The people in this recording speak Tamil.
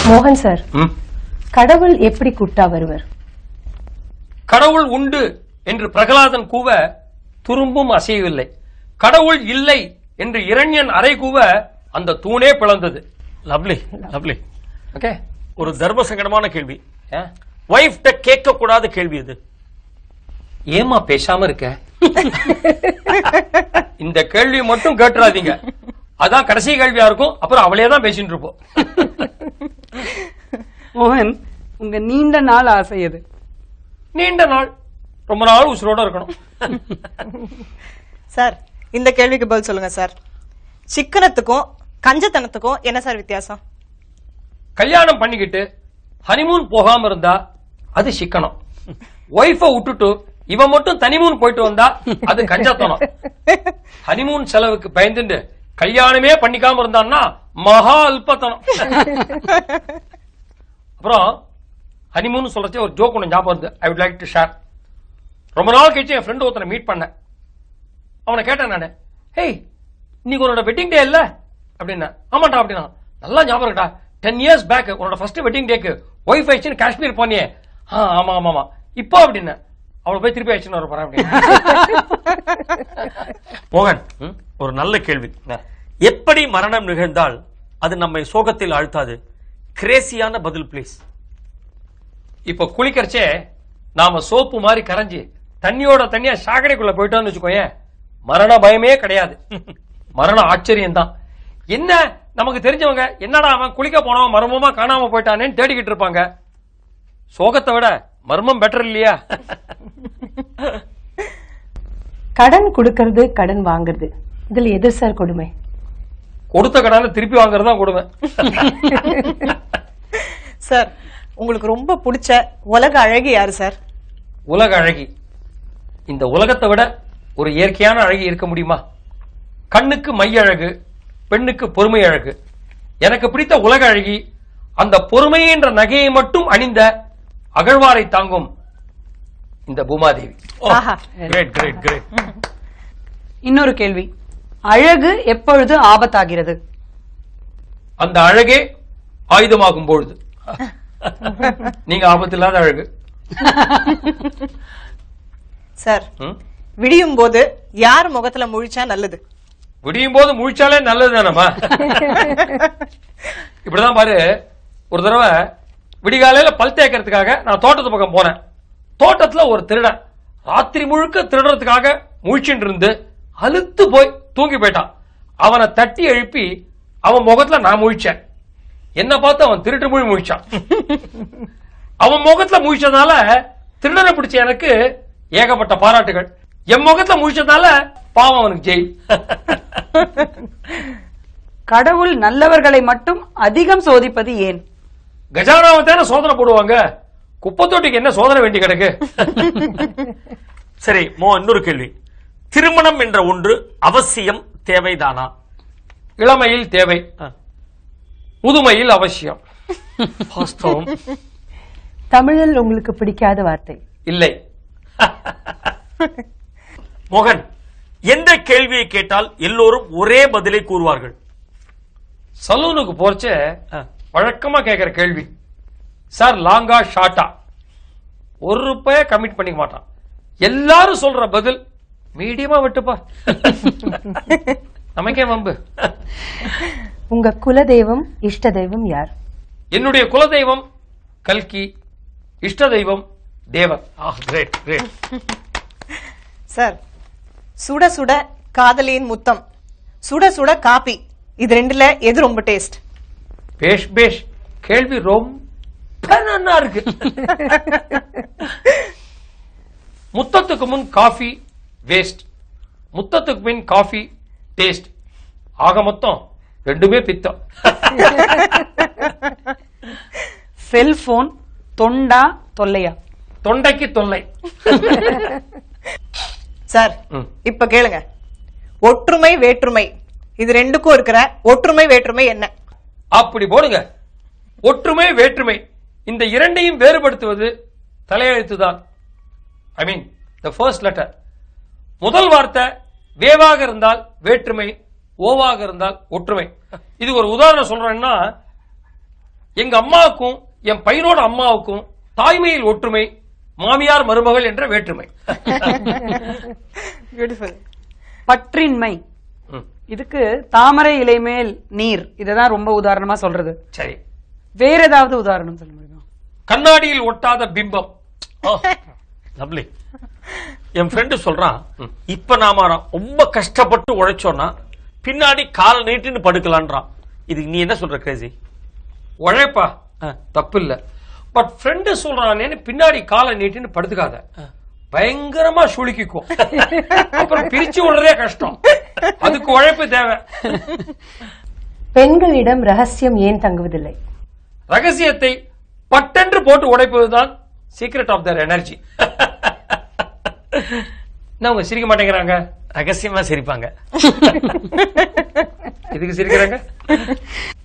மோகன் சார் ம். கடவுள் எப்படி கூட்டா வருவர் கடவுள் உண்டு என்று பிரகலாதன் கூவ துரும்பும் அசையவில்லை கடவுள் இல்லை என்று இரண்யன் அறை கூவ அந்த தூணே பிளந்தது லவ்லி லவ்லி ஓகே ஒரு தர்ம சங்கடமான கேள்வி ஒய்ஃப்ட கேட்க கூடாத கேள்வி இது ஏமா பேசாம இருக்க இந்த கேள்வி மட்டும் கேட்டுறாதீங்க அதான் கடைசி கேள்வியா இருக்கும் அப்புறம் அவளே தான் பேசிட்டு இருப்போம் மோகன் உங்க நீண்ட நாள் ஆசை எது நீண்ட நாள் ரொம்ப நாள் உசுரோட இருக்கணும் சார் இந்த கேள்விக்கு பதில் சொல்லுங்க சார் சிக்கனத்துக்கும் கஞ்சத்தனத்துக்கும் என்ன சார் வித்தியாசம் கல்யாணம் பண்ணிக்கிட்டு ஹனிமூன் போகாம இருந்தா அது சிக்கனம் ஒய்ஃப விட்டுட்டு இவன் மட்டும் தனிமூன் போயிட்டு வந்தா அது கஞ்சத்தனம் ஹனிமூன் செலவுக்கு பயந்துட்டு கல்யாணமே பண்ணிக்காம இருந்தான்னா மகா அல்பத்தனம் அப்புறம் ஹனிமூன் சொல்றச்சே ஒரு ஜோக் ஒன்று ஞாபகம் வருது I would like to share ரொம்ப நாள் கழிச்சு என் ஃப்ரெண்டு ஒருத்தனை மீட் பண்ணேன் அவனை கேட்டேன் நானு ஹேய் இன்னைக்கு உன்னோட வெட்டிங் டே இல்ல அப்படின்னா ஆமாண்டா அப்படின்னா நல்லா ஞாபகம் இருக்கா டென் இயர்ஸ் பேக் உன்னோட ஃபர்ஸ்ட் வெட்டிங் டேக்கு ஒய்ஃப் ஆயிடுச்சுன்னு காஷ்மீர் போனியே ஆ ஆமா ஆமா ஆமா இப்போ அப்படின்னா அவளை போய் திருப்பி ஆயிடுச்சுன்னு வர போறேன் அப்படின்னு மோகன் ம்? ஒரு நல்ல கேள்வி எப்படி மரணம் நிகழ்ந்தால் அது நம்மை சோகத்தில் ஆழ்த்தாது கிரேசியான பதில் ப்ளீஸ் இப்போ குளிக்கிறச்சே நாம சோப்பு மாதிரி கரைஞ்சு தண்ணியோட தண்ணியா சாக்கடைக்குள்ள போயிட்டோம்னு வச்சுக்கோயேன் மரண பயமே கிடையாது மரண ஆச்சரியம் தான் என்ன நமக்கு தெரிஞ்சவங்க என்னடா அவன் குளிக்க போனவன் மர்மமா காணாம போயிட்டானேன்னு தேடிக்கிட்டு இருப்பாங்க சோகத்தை விட மர்மம் பெட்டர் இல்லையா கடன் கொடுக்கறது கடன் வாங்குறது இதுல எது சார் கொடுமை கொடுத்த கடனை திருப்பி வாங்குறது தான் கொடுமை சார் உங்களுக்கு ரொம்ப பிடிச்ச உலக அழகி யாரு சார் உலக அழகி இந்த உலகத்தை விட ஒரு இயற்கையான அழகி இருக்க முடியுமா கண்ணுக்கு மை அழகு பெண்ணுக்கு பொறுமை அழகு எனக்கு பிடித்த உலக அழகி அந்த பொறுமை என்ற நகையை மட்டும் அணிந்த அகழ்வாரை தாங்கும் இந்த பூமாதேவி ஆஹா கிரேட் கிரேட் கிரேட் இன்னொரு கேள்வி அழகு எப்பொழுது ஆபத்தாகிறது அந்த அழகே ஆயுதமாகும் பொழுது நீங்க ஆபத்தில்லாத அழகு சார் ம்? விடியும் போது யார் முகத்துல முழிச்சா நல்லது விடியும் போது முழிச்சாலே நல்லது தானம்மா இப்படிதான் பாரு ஒரு தடவை விடிகாலையில பல் தேய்க்கிறதுக்காக நான் தோட்டத்து பக்கம் போனேன் தோட்டத்துல ஒரு திருடன் ராத்திரி முழுக்க திருடுறதுக்காக முழிச்சுட்டு இருந்து அலுத்து போய் தூங்கி போயிட்டான் அவனை தட்டி எழுப்பி அவன் முகத்துல நான் முழிச்சேன் என்ன பார்த்து அவன் திருட்டு மொழி முழிச்சான் அவன் முகத்துல முழிச்சதால திருடனை பிடிச்ச எனக்கு ஏகப்பட்ட பாராட்டுகள் என் முகத்துல முழிச்சதால பாவம் அவனுக்கு ஜெயில் கடவுள் நல்லவர்களை மட்டும் அதிகம் சோதிப்பது ஏன் கஜானாவை தானே சோதனை போடுவாங்க குப்பத்தொட்டிக்கு என்ன சோதனை வேண்டி கிடக்கு சரி மோ இன்னொரு கேள்வி திருமணம் என்ற ஒன்று அவசியம் தேவைதானா இளமையில் தேவை ஆ. முதுமையில் அவசியம் வாஸ்தவம் தமிழில் உங்களுக்கு பிடிக்காத வார்த்தை இல்லை மோகன் எந்த கேள்வியை கேட்டால் எல்லோரும் ஒரே பதிலை கூறுவார்கள் சலூனுக்கு போறச்ச ஆ. வழக்கமா கேக்குற கேள்வி சார் லாங்கா ஷார்ட்டா ஒரு ரூபாய கமிட் பண்ணிக்க மாட்டான் எல்லாரும் சொல்ற பதில் மீடியமா விட்டுப்பா நமக்கே வம்பு உங்க குலதெய்வம் இஷ்ட தெய்வம் யார் என்னுடைய குலதெய்வம் கல்கி இஷ்ட தெய்வம் தேவன் கிரேட் கிரேட் சார் சுட சுட காதலியின் முத்தம் சுட சுட காபி இது ரெண்டுல எது ரொம்ப டேஸ்ட் பேஷ் பேஷ் கேள்வி ரொம்ப நன்னா இருக்கு முத்தத்துக்கு முன் காஃபி வேஸ்ட் முத்தத்துக்கு பின் காஃபி டேஸ்ட் ஆக மொத்தம் ரெண்டுமே பித்தம் செல்போன் தொண்டா தொல்லையா தொண்டைக்கு தொல்லை சார் ம். இப்ப கேளுங்க ஒற்றுமை வேற்றுமை இது ரெண்டுக்கும் இருக்கிற ஒற்றுமை வேற்றுமை என்ன அப்படி போடுங்க ஒற்றுமை வேற்றுமை இந்த இரண்டையும் வேறுபடுத்துவது தலையெழுத்து தான் ஐ மீன் த ஃபர்ஸ்ட் லெட்டர் முதல் வார்த்தை வேவாக இருந்தால் வேற்றுமை ஓவாக இருந்தால் ஒற்றுமை இது ஒரு உதாரணம் சொல்றேன்னா எங்க அம்மாவுக்கும் என் பையனோட அம்மாவுக்கும் தாய்மையில் ஒற்றுமை மாமியார் மருமகள் என்ற வேற்றுமை பியூட்டிஃபுல் பற்றின்மை ம், இதுக்கு தாமரை இலை மேல் நீர் இததான் ரொம்ப உதாரணமா சொல்றது சரி வேற ஏதாவது உதாரணம் சொல்ல முடியுமா கண்ணாடியில் ஒட்டாத பிம்பம் லவ்லி என் ஃப்ரெண்டு சொல்றான் இப்ப நாம ரொம்ப கஷ்டப்பட்டு உழைச்சோம்னா பின்னாடி கால் நீட்டின்னு படுக்கலான்றான் இதுக்கு நீ என்ன சொல்ற கிரேசி உழைப்பா ஆ. தப்பு இல்ல பட் ஃப்ரெண்டு சொல்றானேன்னு பின்னாடி காலை நீட்டின்னு படுத்துக்காத பயங்கரமா சுளுக்கிக்கும் அப்புறம் பிரிச்சு விடுறதே கஷ்டம் அதுக்கு உழைப்பு தேவை பெண்களிடம் ரகசியம் ஏன் தங்குவதில்லை ரகசியத்தை பட்டென்று போட்டு உடைப்பதுதான் சீக்ரெட் ஆஃப் தர் எனர்ஜி என்ன அவங்க சிரிக்க மாட்டேங்கிறாங்க ரகசியமா சிரிப்பாங்க இதுக்கு சிரிக்கிறாங்க